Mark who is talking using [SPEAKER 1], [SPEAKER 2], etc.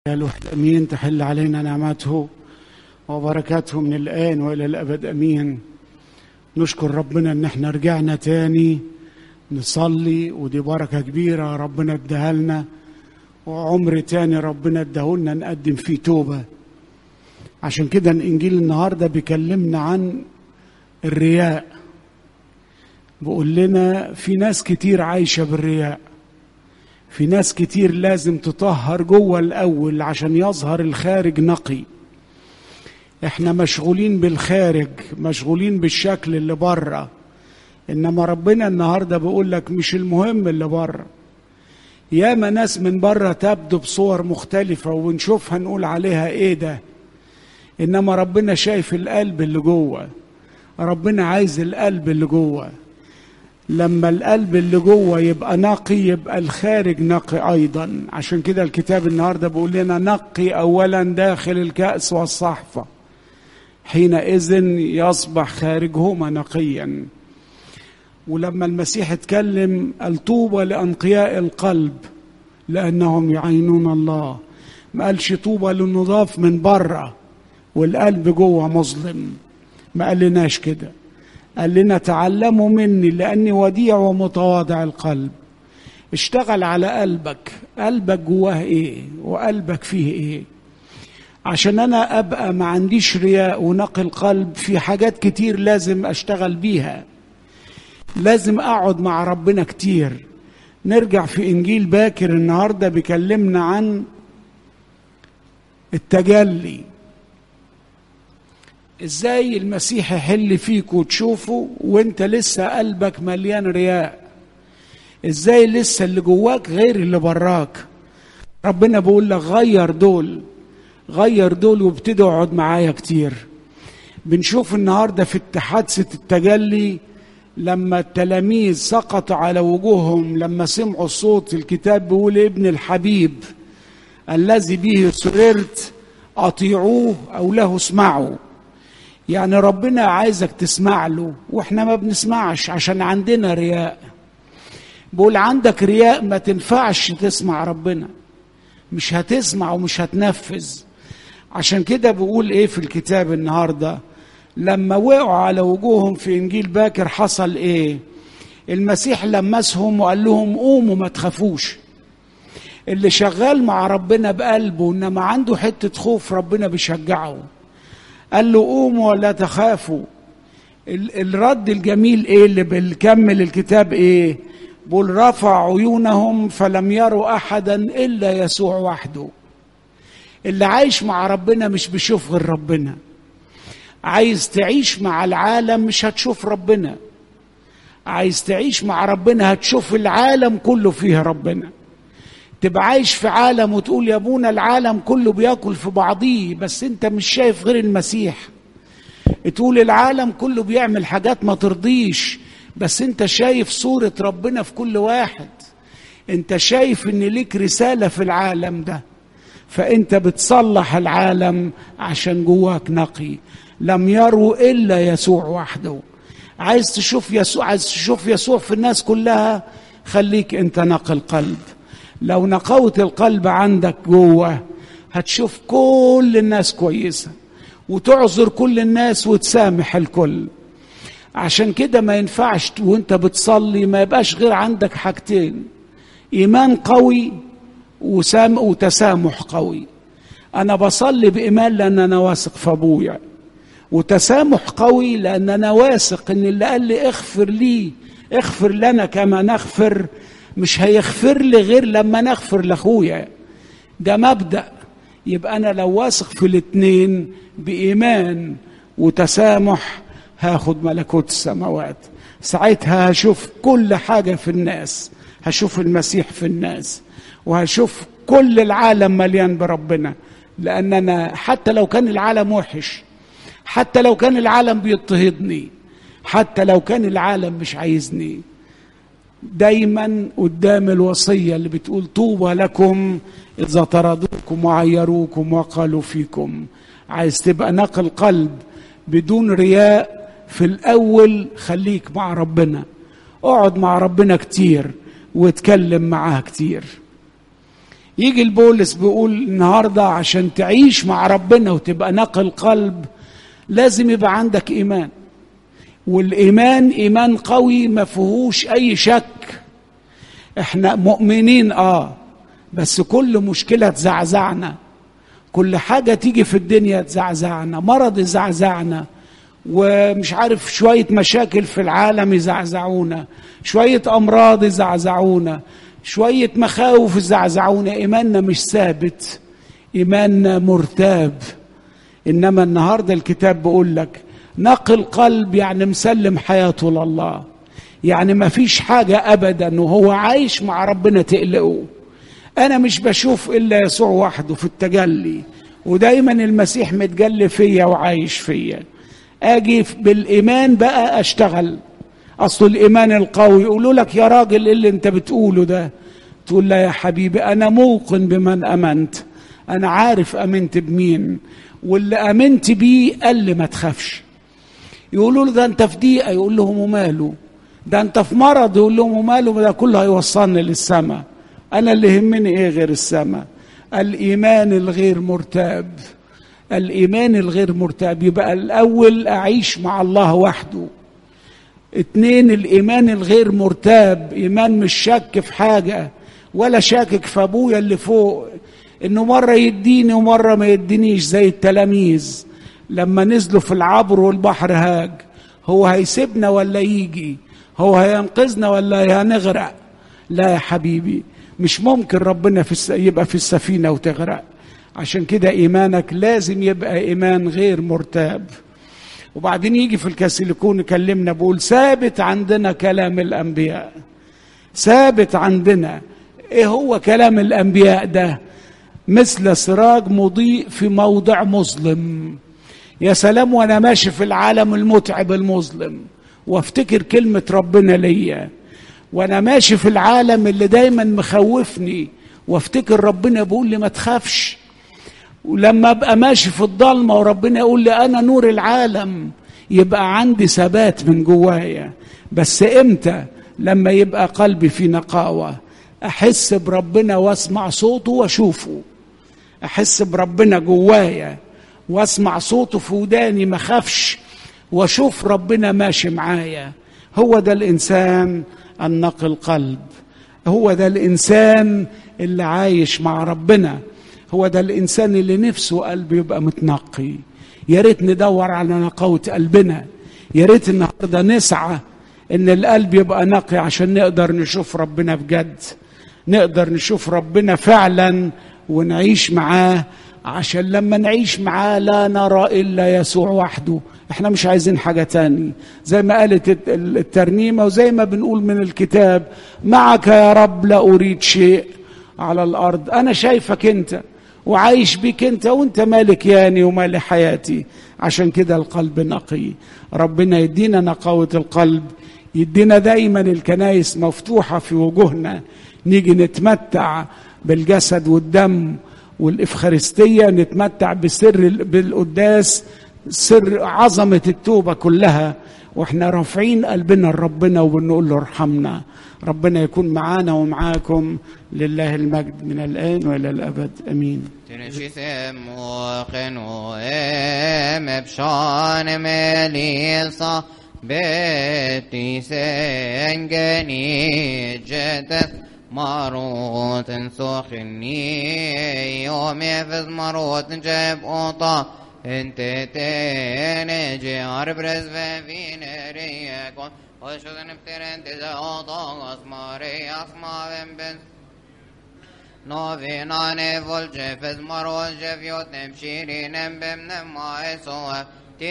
[SPEAKER 1] الوحد امين تحل علينا نعمته وبركاته من الان والى الابد امين نشكر ربنا ان احنا رجعنا تاني نصلي ودي بركه كبيره ربنا اداها لنا وعمر تاني ربنا اداهولنا نقدم فيه توبه عشان كده الانجيل النهارده بيكلمنا عن الرياء بيقول لنا في ناس كتير عايشه بالرياء في ناس كتير لازم تطهر جوه الاول عشان يظهر الخارج نقي احنا مشغولين بالخارج مشغولين بالشكل اللي بره انما ربنا النهارده بيقول لك مش المهم اللي بره ياما ناس من بره تبدو بصور مختلفه ونشوفها نقول عليها ايه ده انما ربنا شايف القلب اللي جوه ربنا عايز القلب اللي جوه لما القلب اللي جوه يبقى نقي يبقى الخارج نقي ايضا عشان كده الكتاب النهارده بيقول لنا نقي اولا داخل الكاس والصحفه حينئذ يصبح خارجهما نقيا ولما المسيح اتكلم قال طوبى لانقياء القلب لانهم يعينون الله ما قالش طوبى للنضاف من بره والقلب جوه مظلم ما قالناش كده قال لنا تعلموا مني لاني وديع ومتواضع القلب اشتغل على قلبك قلبك جواه ايه وقلبك فيه ايه عشان انا ابقى ما عنديش رياء ونقي القلب في حاجات كتير لازم اشتغل بيها لازم اقعد مع ربنا كتير نرجع في انجيل باكر النهارده بيكلمنا عن التجلي ازاي المسيح يحل فيك وتشوفه وانت لسه قلبك مليان رياء ازاي لسه اللي جواك غير اللي براك ربنا بيقول لك غير دول غير دول وابتدي اقعد معايا كتير بنشوف النهارده في حادثه التجلي لما التلاميذ سقطوا على وجوههم لما سمعوا الصوت الكتاب بيقول ابن الحبيب الذي به سررت اطيعوه او له اسمعوا يعني ربنا عايزك تسمع له واحنا ما بنسمعش عشان عندنا رياء بقول عندك رياء ما تنفعش تسمع ربنا مش هتسمع ومش هتنفذ عشان كده بقول ايه في الكتاب النهارده لما وقعوا على وجوههم في انجيل باكر حصل ايه المسيح لمسهم وقال لهم قوموا ما تخافوش اللي شغال مع ربنا بقلبه انما عنده حته خوف ربنا بيشجعه قال له قوموا ولا تخافوا الرد الجميل ايه اللي بنكمل الكتاب ايه بقول رفع عيونهم فلم يروا احدا الا يسوع وحده اللي عايش مع ربنا مش بيشوف غير ربنا عايز تعيش مع العالم مش هتشوف ربنا عايز تعيش مع ربنا هتشوف العالم كله فيه ربنا تبقى عايش في عالم وتقول يا ابونا العالم كله بياكل في بعضيه بس انت مش شايف غير المسيح تقول العالم كله بيعمل حاجات ما ترضيش بس انت شايف صورة ربنا في كل واحد انت شايف ان ليك رسالة في العالم ده فانت بتصلح العالم عشان جواك نقي لم يروا الا يسوع وحده عايز تشوف يسوع عايز تشوف يسوع في الناس كلها خليك انت نقي القلب لو نقوت القلب عندك جوه هتشوف كل الناس كويسة وتعذر كل الناس وتسامح الكل عشان كده ما ينفعش وانت بتصلي ما يبقاش غير عندك حاجتين ايمان قوي وسام وتسامح قوي انا بصلي بايمان لان انا واثق في ابويا وتسامح قوي لان انا واثق ان اللي قال لي اغفر لي اغفر لنا كما نغفر مش هيغفر لي غير لما نغفر لاخويا ده مبدا يبقى انا لو واثق في الاتنين بايمان وتسامح هاخد ملكوت السماوات ساعتها هشوف كل حاجه في الناس هشوف المسيح في الناس وهشوف كل العالم مليان بربنا لان انا حتى لو كان العالم وحش حتى لو كان العالم بيضطهدني حتى لو كان العالم مش عايزني دايما قدام الوصيه اللي بتقول طوبى لكم اذا طردوكم وعيروكم وقالوا فيكم عايز تبقى نقل قلب بدون رياء في الاول خليك مع ربنا اقعد مع ربنا كتير واتكلم معاه كتير يجي البولس بيقول النهارده عشان تعيش مع ربنا وتبقى نقل قلب لازم يبقى عندك ايمان والايمان ايمان قوي ما فيهوش اي شك احنا مؤمنين اه بس كل مشكله تزعزعنا كل حاجه تيجي في الدنيا تزعزعنا مرض يزعزعنا ومش عارف شويه مشاكل في العالم يزعزعونا شويه امراض يزعزعونا شويه مخاوف يزعزعونا ايماننا مش ثابت ايماننا مرتاب انما النهارده الكتاب بيقول لك نقل قلب يعني مسلم حياته لله يعني ما فيش حاجة أبدا وهو عايش مع ربنا تقلقه أنا مش بشوف إلا يسوع وحده في التجلي ودايما المسيح متجلي فيا وعايش فيا أجي بالإيمان بقى أشتغل أصل الإيمان القوي يقولوا لك يا راجل إيه اللي أنت بتقوله ده تقول لا يا حبيبي أنا موقن بمن أمنت أنا عارف أمنت بمين واللي أمنت بيه قال لي ما تخافش يقولوا له ده أنت في ضيقة يقول لهم وماله ده انت في مرض يقول لهم وماله ده كله هيوصلني للسماء انا اللي يهمني ايه غير السماء الايمان الغير مرتاب الايمان الغير مرتاب يبقى الاول اعيش مع الله وحده اتنين الايمان الغير مرتاب ايمان مش شك في حاجه ولا شاكك في ابويا اللي فوق انه مره يديني ومره ما يدينيش زي التلاميذ لما نزلوا في العبر والبحر هاج هو هيسيبنا ولا يجي هو هينقذنا ولا هنغرق لا يا حبيبي مش ممكن ربنا في الس... يبقى في السفينة وتغرق عشان كده إيمانك لازم يبقى إيمان غير مرتاب وبعدين يجي في الكاسيليكون يكلمنا بقول ثابت عندنا كلام الأنبياء ثابت عندنا إيه هو كلام الأنبياء ده مثل سراج مضيء في موضع مظلم يا سلام وانا ماشي في العالم المتعب المظلم وافتكر كلمة ربنا ليا وانا ماشي في العالم اللي دايما مخوفني وافتكر ربنا بيقول لي ما تخافش ولما ابقى ماشي في الضلمه وربنا يقول لي انا نور العالم يبقى عندي ثبات من جوايا بس امتى لما يبقى قلبي في نقاوه احس بربنا واسمع صوته واشوفه احس بربنا جوايا واسمع صوته في وداني ما خافش واشوف ربنا ماشي معايا هو ده الانسان النقي القلب هو ده الانسان اللي عايش مع ربنا هو ده الانسان اللي نفسه قلبه يبقى متنقي يا ريت ندور على نقاوه قلبنا يا ريت النهارده نسعى ان القلب يبقى نقي عشان نقدر نشوف ربنا بجد نقدر نشوف ربنا فعلا ونعيش معاه عشان لما نعيش معاه لا نرى الا يسوع وحده احنا مش عايزين حاجه تاني زي ما قالت الترنيمه وزي ما بنقول من الكتاب معك يا رب لا اريد شيء على الارض انا شايفك انت وعايش بيك انت وانت مالك ياني ومالي حياتي عشان كده القلب نقي ربنا يدينا نقاوه القلب يدينا دايما الكنايس مفتوحه في وجوهنا نيجي نتمتع بالجسد والدم والإفخارستية نتمتع بسر بالقداس سر عظمة التوبة كلها واحنا رافعين قلبنا لربنا وبنقول له ارحمنا ربنا يكون معانا ومعاكم لله المجد من الآن وإلى الأبد أمين
[SPEAKER 2] تنشي ثموق وام بشان مليصة بيتي سنجني جدث ماروت سخني يوم يفز ماروت جيب اوطا انت تنجي عربرز في ناريكم وشوذن بترنت ذا اوطا اسماري اسما بن نوفي ناني فولجي فز ماروت جفيوت نمشيري نمبم نما يسوه